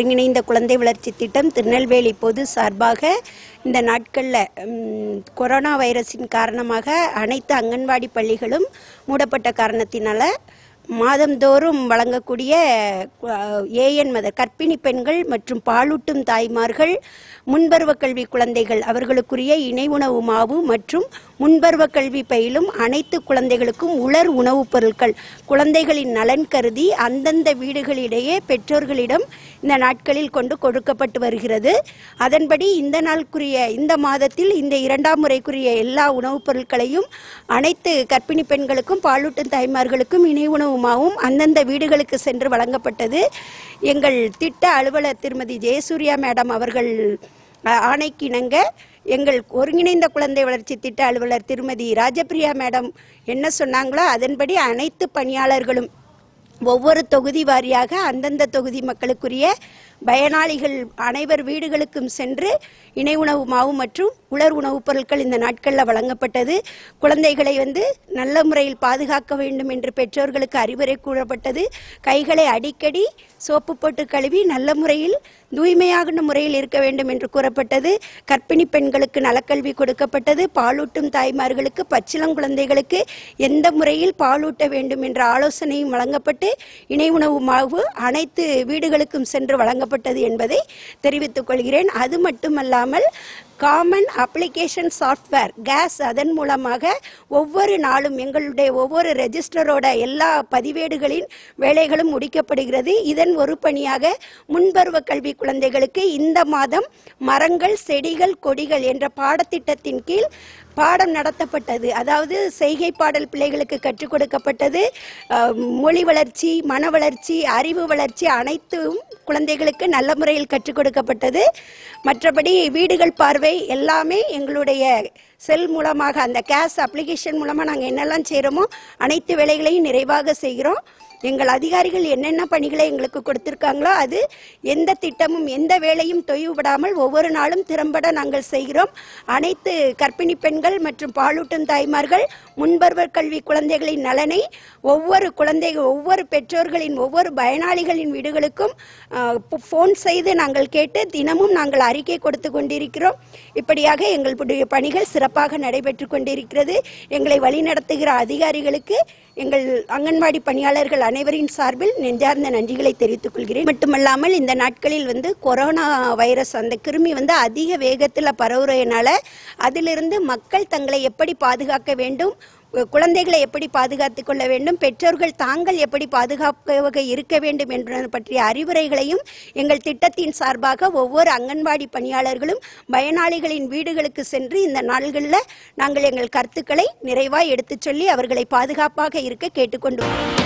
ஒருங்கிணைந்த குழந்தை வளர்ச்சி திட்டம் திருநெல்வேலி பொது சார்பாக இந்த நாட்களில் கொரோனா வைரஸின் காரணமாக அனைத்து அங்கன்வாடி பள்ளிகளும் மூடப்பட்ட காரணத்தினால மாதந்தோறும் வழங்கக்கூடிய ஏஎன் மத கர்ப்பிணி பெண்கள் மற்றும் பாலூட்டும் தாய்மார்கள் முன்பருவ கல்வி குழந்தைகள் அவர்களுக்குரிய இணை உணவு மாவு மற்றும் முன்பருவ கல்வி பயிலும் அனைத்து குழந்தைகளுக்கும் உலர் உணவுப் பொருட்கள் குழந்தைகளின் நலன் கருதி அந்தந்த வீடுகளிடையே பெற்றோர்களிடம் இந்த நாட்களில் கொண்டு கொடுக்கப்பட்டு வருகிறது அதன்படி இந்த நாளுக்குரிய இந்த மாதத்தில் இந்த இரண்டாம் முறைக்குரிய எல்லா உணவுப் பொருட்களையும் அனைத்து கர்ப்பிணி பெண்களுக்கும் பாலூட்டும் தாய்மார்களுக்கும் இணை உணவுமாவும் அந்தந்த வீடுகளுக்கு சென்று வழங்கப்பட்டது எங்கள் திட்ட அலுவலர் திருமதி ஜெயசூர்யா மேடம் அவர்கள் அ- ஆணைக்கிணங்க எங்கள் ஒருங்கிணைந்த குழந்தை வளர்ச்சி திட்ட அலுவலர் திருமதி ராஜபிரியா மேடம் என்ன சொன்னாங்களோ அதன்படி அனைத்து பணியாளர்களும் ஒவ்வொரு தொகுதி வாரியாக அந்தந்த தொகுதி மக்களுக்குரிய பயனாளிகள் அனைவர் வீடுகளுக்கும் சென்று இணை உணவு மாவு மற்றும் உலர் உணவுப் பொருட்கள் இந்த நாட்களில் வழங்கப்பட்டது குழந்தைகளை வந்து நல்ல முறையில் பாதுகாக்க வேண்டும் என்று பெற்றோர்களுக்கு அறிவுரை கூறப்பட்டது கைகளை அடிக்கடி சோப்பு போட்டு கழுவி நல்ல முறையில் தூய்மையான முறையில் இருக்க வேண்டும் என்று கூறப்பட்டது கர்ப்பிணி பெண்களுக்கு நலக்கல்வி கொடுக்கப்பட்டது பாலூட்டும் தாய்மார்களுக்கு பச்சிளங்குழந்தைகளுக்கு எந்த முறையில் பாலூட்ட வேண்டும் என்ற ஆலோசனையும் வழங்கப்பட்டு இணை உணவு மாவு அனைத்து வீடுகளுக்கும் சென்று வழங்கப்பட்டது என்பதை தெரிவித்துக் கொள்கிறேன் அது மட்டுமல்லாமல் காமன் அப்ளிகேஷன் சாஃப்ட்வேர் கேஸ் அதன் மூலமாக ஒவ்வொரு நாளும் எங்களுடைய ஒவ்வொரு ரெஜிஸ்டரோட எல்லா பதிவேடுகளின் வேலைகளும் முடிக்கப்படுகிறது இதன் ஒரு பணியாக முன்பருவ கல்வி குழந்தைகளுக்கு இந்த மாதம் மரங்கள் செடிகள் கொடிகள் என்ற பாடத்திட்டத்தின் கீழ் பாடம் நடத்தப்பட்டது அதாவது செய்கை பாடல் பிள்ளைகளுக்கு கற்றுக் கொடுக்கப்பட்டது அஹ், மொழி வளர்ச்சி மன வளர்ச்சி அறிவு வளர்ச்சி அனைத்தும் குழந்தைகளுக்கு நல்ல முறையில் கற்றுக் கொடுக்கப்பட்டது மற்றபடி வீடுகள் பார்வை எல்லாமே எங்களுடைய செல் மூலமாக அந்த கேஸ் அப்ளிகேஷன் மூலமாக நாங்கள் என்னெல்லாம் செய்கிறோமோ அனைத்து வேலைகளையும் நிறைவாக செய்கிறோம் எங்கள் அதிகாரிகள் என்னென்ன பணிகளை எங்களுக்கு கொடுத்திருக்காங்களோ அது எந்த திட்டமும் எந்த வேலையும் தொய்வுபடாமல் ஒவ்வொரு நாளும் திறம்பட நாங்கள் செய்கிறோம் அனைத்து கர்ப்பிணி பெண்கள் மற்றும் பாலூட்டும் தாய்மார்கள் முன்பருவ கல்வி குழந்தைகளின் நலனை ஒவ்வொரு குழந்தை ஒவ்வொரு பெற்றோர்களின் ஒவ்வொரு பயனாளிகளின் வீடுகளுக்கும் ஃபோன் செய்து நாங்கள் கேட்டு தினமும் நாங்கள் அறிக்கை கொடுத்து கொண்டிருக்கிறோம் இப்படியாக எங்களுடைய பணிகள் சிறப்பாக நடைபெற்று கொண்டிருக்கிறது எங்களை வழிநடத்துகிற அதிகாரிகளுக்கு எங்கள் அங்கன்வாடி பணியாளர்கள் அனைவரின் சார்பில் நெஞ்சார்ந்த நன்றிகளை தெரிவித்துக் கொள்கிறேன் மட்டுமல்லாமல் இந்த நாட்களில் வந்து கொரோனா வைரஸ் அந்த கிருமி வந்து அதிக வேகத்தில் பரவுறதுனால அதிலிருந்து மக்கள் தங்களை எப்படி பாதுகாக்க வேண்டும் குழந்தைகளை எப்படி பாதுகாத்துக் கொள்ள வேண்டும் பெற்றோர்கள் தாங்கள் எப்படி பாதுகாப்பாக இருக்க வேண்டும் என்பது பற்றிய அறிவுரைகளையும் எங்கள் திட்டத்தின் சார்பாக ஒவ்வொரு அங்கன்வாடி பணியாளர்களும் பயனாளிகளின் வீடுகளுக்கு சென்று இந்த நாள்களில் நாங்கள் எங்கள் கருத்துக்களை நிறைவாய் எடுத்துச் சொல்லி அவர்களை பாதுகாப்பாக இருக்க கேட்டுக்கொண்டு